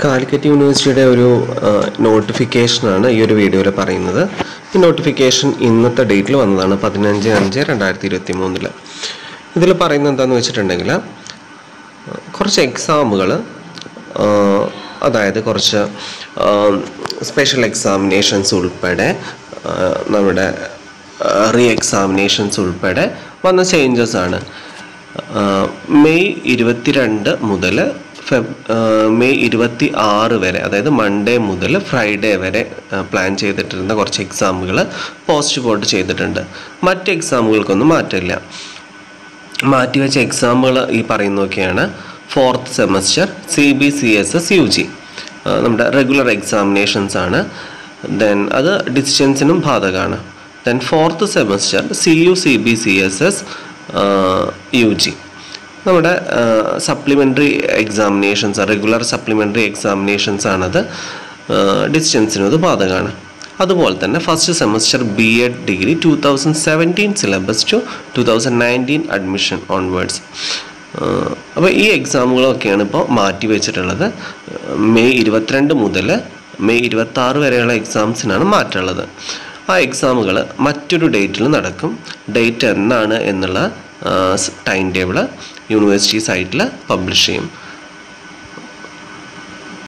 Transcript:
കാലിക്കറ്റ് യൂണിവേഴ്സിറ്റിയുടെ ഒരു നോട്ടിഫിക്കേഷനാണ് ഈ ഒരു വീഡിയോയിൽ പറയുന്നത് ഈ നോട്ടിഫിക്കേഷൻ ഇന്നത്തെ ഡേറ്റിൽ വന്നതാണ് പതിനഞ്ച് അഞ്ച് രണ്ടായിരത്തി ഇരുപത്തി മൂന്നിൽ ഇതിൽ പറയുന്നത് എന്താണെന്ന് വെച്ചിട്ടുണ്ടെങ്കിൽ കുറച്ച് എക്സാമുകൾ അതായത് കുറച്ച് സ്പെഷ്യൽ എക്സാമിനേഷൻസ് ഉൾപ്പെടെ ആ, നമ്മുടെ റീ എക്സാമിനേഷൻസ് ഉൾപ്പെടെ വന്ന ചേഞ്ചസ് ആണ് ആ, മെയ് ഇരുപത്തിരണ്ട് മുതൽ ഫെബ് ആ, മെയ് ഇരുപത്തി ആറ് വരെ അതായത് മൺഡേ മുതൽ ഫ്രൈഡേ വരെ ആ, പ്ലാൻ ചെയ്തിട്ടിരുന്ന കുറച്ച് എക്സാമുകൾ പോസ്റ്റ് പോട്ട് ചെയ്തിട്ടുണ്ട് മറ്റ് എക്സാമുകൾക്കൊന്നും മാറ്റമില്ല മാറ്റിവെച്ച എക്സാമുകൾ ഈ പറയുന്നതൊക്കെയാണ് fourth semester C B C S S U G നമ്മുടെ റെഗുലർ എക്സാമിനേഷൻസ് ആണ് ദെൻ അത് ഡിസ്റ്റൻസിനും ബാധകമാണ് then fourth semester C U C B C S S U G നമ്മുടെ supplementary examinations regular supplementary examinations ആണത് ഡിസ്റ്റൻസിനും ഇത് ബാധകമാണ് അതുപോലെ തന്നെ first semester B Ed degree two thousand seventeen syllabus to two thousand nineteen admission onwards അപ്പോൾ ഈ എക്സാമുകളൊക്കെയാണ് ഇപ്പോൾ മാറ്റി വെച്ചിട്ടുള്ളത് മെയ് ഇരുപത്തിരണ്ട് മുതൽ മെയ് ഇരുപത്തി ആറ് വരെയുള്ള എക്സാംസിനാണ് മാറ്റമുള്ളത് ആ എക്സാമുകൾ മറ്റൊരു ഡേറ്റിൽ നടക്കും ഡേറ്റ് എന്നാണ് എന്നുള്ള ടൈം ടേബിൾ യൂണിവേഴ്സിറ്റി സൈറ്റിൽ പബ്ലിഷ് ചെയ്യും